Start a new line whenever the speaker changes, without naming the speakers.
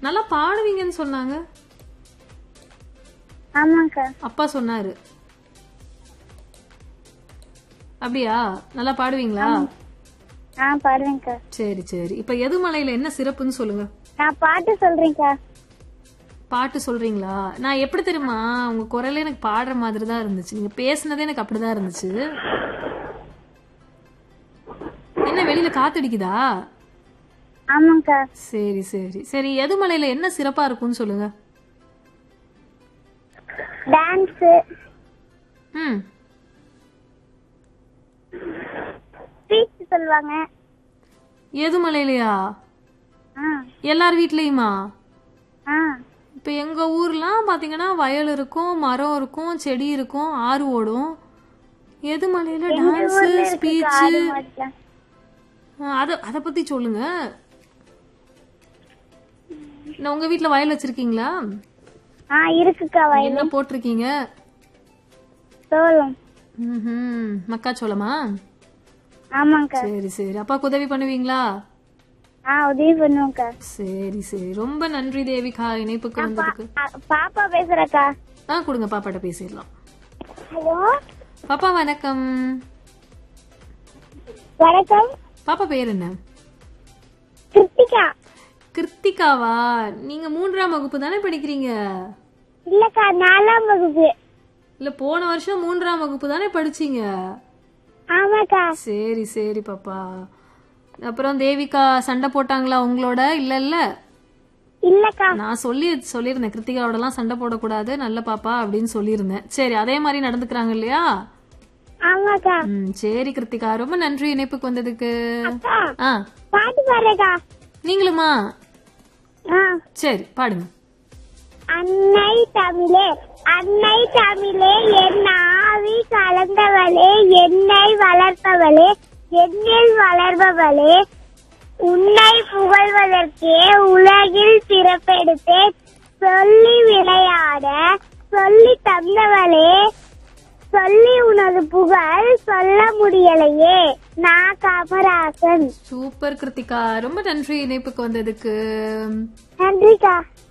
நல்லா பாடுவீங்கன்னு சொன்னாங்க
ஆமாக்கா
அப்பா சொன்னாரு அப்படியா நல்லா பாடுவீங்களா
ஆ பாடுவேன்க்கா
சரி சரி இப்ப எதுமலையில என்ன சிறப்புன்னு சொல்லுங்க
நான் பாட்டு சொல்றேன்க்கா
பாட்டு சொல்றீங்களா நான் எப்படி தெரியுமா உங்க குரலே எனக்கு பாடுற மாதிரி தான் இருந்துச்சு நீங்க பேசுனதே எனக்கு அப்படிதான் இருந்துச்சு என்ன வெளியில காத்தடிக்குதா
ஆமாக்கா
சரி சரி சரி எதுமலையில என்ன சிறப்பா இருக்கும்னு சொல்லுங்க
டான்ஸ்
ம்
ஸ்பீச் சொல்லுவாங்க
எதுமலையிலயா
ஆ
எல்லார் வீட்லயுமா
ஆ
இப்ப எங்க ஊர்லாம் பாத்தீங்கன்னா வயல் இருக்கும் மரம் இருக்கும் செடி இருக்கும் ஆறு ஓடும் எதுமலையில டான்ஸ் ஸ்பீச்
ஆடு மாடுலாம்.
அத அத பத்தி சொல்லுங்க நான் உங்க வீட்ல வயல் வச்சிருக்கீங்களா
ஆ இருக்குக்கா வயல்
என்ன போட்டிருக்கீங்க
சோளம்
ம்ஹும். மக்காச்சோளமா
ஆமாக்கா
சரி சரி அப்பாக்கு உதவி பண்ணுவீங்களா
ஆ உதவி பண்ணுவோம்க்கா
சரி சரி ரொம்ப நன்றி தேவிகா இணைப்புக்கு வந்ததுக்கு
ஆ, பாப்பா பேசுறக்கா
ஆ கொடுங்க பாப்பாட்ட பேசிடலாம்
ஹலோ
பாப்பா வணக்கம்
வணக்கம்
பாப்பா பேர் என்ன
கிருத்திகா
கிருத்திகாவா நீங்க மூன்றாம் வகுப்பு தானே படிக்கிறீங்க
இல்லக்கா நாலாம் வகுப்பு
இல்ல போன வருஷம் மூன்றாம் வகுப்பு தானே படிச்சீங்க
ஆமாக்கா
சரி சரி பாப்பா அப்புறம் தேவிகா சண்டை போட்டாங்களா உங்களோட இல்ல இல்ல
இல்லக்கா
நான் சொல்லி சொல்லியிருந்தேன் கிருத்திகாவோட எல்லாம் சண்டை போடக்கூடாது நல்ல பாப்பா அப்படின்னு சொல்லியிருந்தேன் சரி அதே மாதிரி நடந்துக்கிறாங்க இல்லையா
ஆமாக்கா
ம் சரி கிருத்திகா ரொம்ப நன்றி இணைப்புக்கு வந்ததுக்கு
அக்கா
ஆ
பாட்டு பாடுறக்கா
நீங்களுமா
ஆ
சரி பாடுங்க
அன்னை தமிழே அன்னை தமிழே என் ஆவி கலந்தவளே என்னை வளர்ப்பவளே என்னில் வளர்பவளே உன்னை புகழ்வதற்கே உலகில் பிறப்பெடுத்தேன் சொல்லி விளையாட சொல்லி தந்தவளே சொல்லி உனது புகழ் சொல்ல முடியலையே நான் காமராசன்
சூப்பர் கிருத்திகா ரொம்ப நன்றி இணைப்புக்கு வந்ததுக்கு
நன்றிக்கா